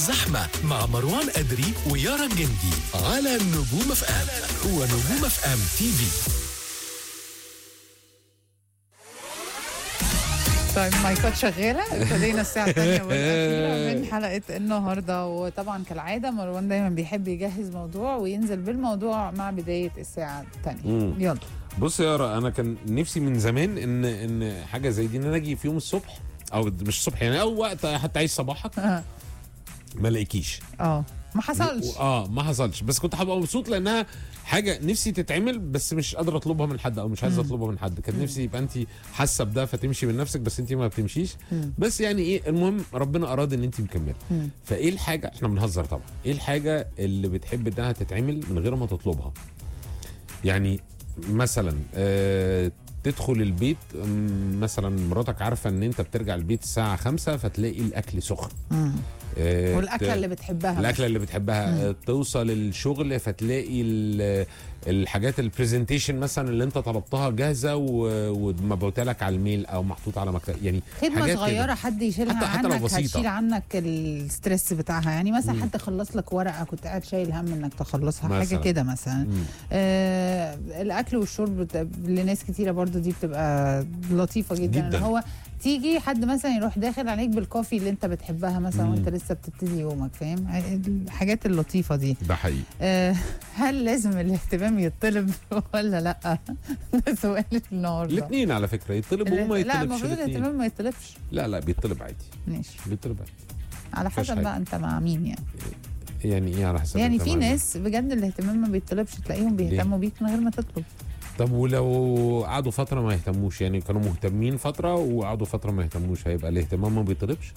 زحمة مع مروان أدري ويارا الجندي على نجوم اف ام هو نجوم اف ام تي في طيب مايكات شغالة ابتدينا الساعة الثانية والأخيرة من حلقة النهاردة وطبعا كالعادة مروان دايما بيحب يجهز موضوع وينزل بالموضوع مع بداية الساعة الثانية مم. يلا بص يا يارا انا كان نفسي من زمان ان ان حاجه زي دي ان انا اجي في يوم الصبح او مش الصبح يعني او وقت حتى عايز صباحك اه ما الاقيكيش اه ما حصلش و- اه ما حصلش بس كنت هبقى مبسوط لانها حاجه نفسي تتعمل بس مش قادر اطلبها من حد او مش عايز اطلبها من حد كان نفسي يبقى انت حاسه بده فتمشي من نفسك بس انت ما بتمشيش مم. بس يعني ايه المهم ربنا اراد ان انت مكمله مم. فايه الحاجه احنا بنهزر طبعا ايه الحاجه اللي بتحب انها تتعمل من غير ما تطلبها يعني مثلا آه تدخل البيت مم، مثلا مراتك عارفه ان انت بترجع البيت الساعه خمسة فتلاقي الاكل سخن مم. آه والأكلة ت- اللي بتحبها الاكله اللي بتحبها آه، توصل الشغل فتلاقي ال- الحاجات البرزنتيشن مثلا اللي انت طلبتها جاهزه و- ومبعوته لك على الميل او محطوط على مكتب يعني خدمة حاجات صغيرة كده. حد يشيلها حتى- حتى لو عنك بسيطة. هتشيل عنك الستريس بتاعها يعني مثلا مم. حد خلص لك ورقة كنت قاعد شايل هم انك تخلصها حاجة مثلاً. كده مثلا مم. آه الاكل والشرب بت- لناس كتيره برضو دي بتبقى لطيفه جدا, جداً. اللي هو تيجي حد مثلا يروح داخل عليك بالكوفي اللي انت بتحبها مثلا مم. وانت لسه بتبتدي يومك فاهم الحاجات اللطيفه دي ده حقيقي آه هل لازم الاهتمام يطلب ولا لا ده سؤال النهارده الاثنين على فكره يطلب وما لا يطلبش المفروض الاثنين الاهتمام ما يطلبش لا لا بيطلب عادي ماشي بيطلب عادي على مفيش حسب حاجة. بقى انت مع مين يعني يعني ايه على حسب يعني انت في مع مين. ناس بجد الاهتمام ما بيطلبش تلاقيهم بيهتموا بيك من غير ما تطلب طب ولو قعدوا فتره ما يهتموش يعني كانوا مهتمين فتره وقعدوا فتره ما يهتموش هيبقى الاهتمام ما بيطلبش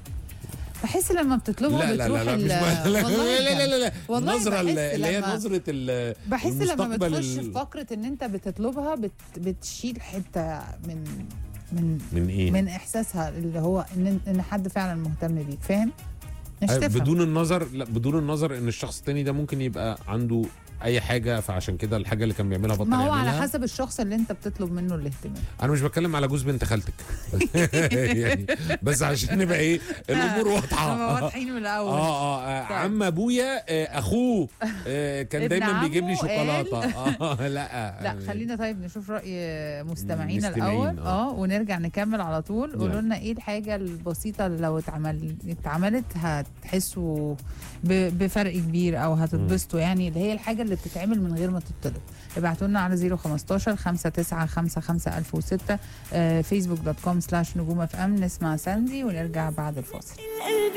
بحس لما بتطلبه لا لا بتروح لا لا مش ال- لا والله لا لا لا لا والله النظره بحس اللي هي لما- نظره ال- بحس لما المستقبل بتخش ال- في فقره ان انت بتطلبها بت بتشيل حته من من من ايه من احساسها اللي هو ان ان حد فعلا مهتم بيك فاهم مش أيوة، تفهم بدون النظر لا بدون النظر ان الشخص التاني ده ممكن يبقى عنده اي حاجه فعشان كده الحاجه اللي كان بيعملها بطل ما هو على يعملها. حسب الشخص اللي انت بتطلب منه الاهتمام انا مش بتكلم على جوز بنت خالتك يعني بس عشان نبقى ايه الامور هم واضحه واضحين من الاول اه اه آه، طيب. عم ابويا آه، اخوه آه، كان ابن دايما عمه بيجيب لي قال- شوكولاته اه لا لا خلينا طيب نشوف راي مستمعينا مستمعين، الاول آه. اه ونرجع نكمل على طول يلا. قولوا لنا ايه الحاجه البسيطه اللي لو اتعمل اتعملت هتحسوا ب- بفرق كبير او هتتبسطوا يعني اللي هي الحاجه اللي بتتعمل من غير ما تطلب ابعتوا لنا على 015 5955 1006 فيسبوك دوت كوم سلاش نجوم اف ام نسمع ساندي ونرجع بعد الفاصل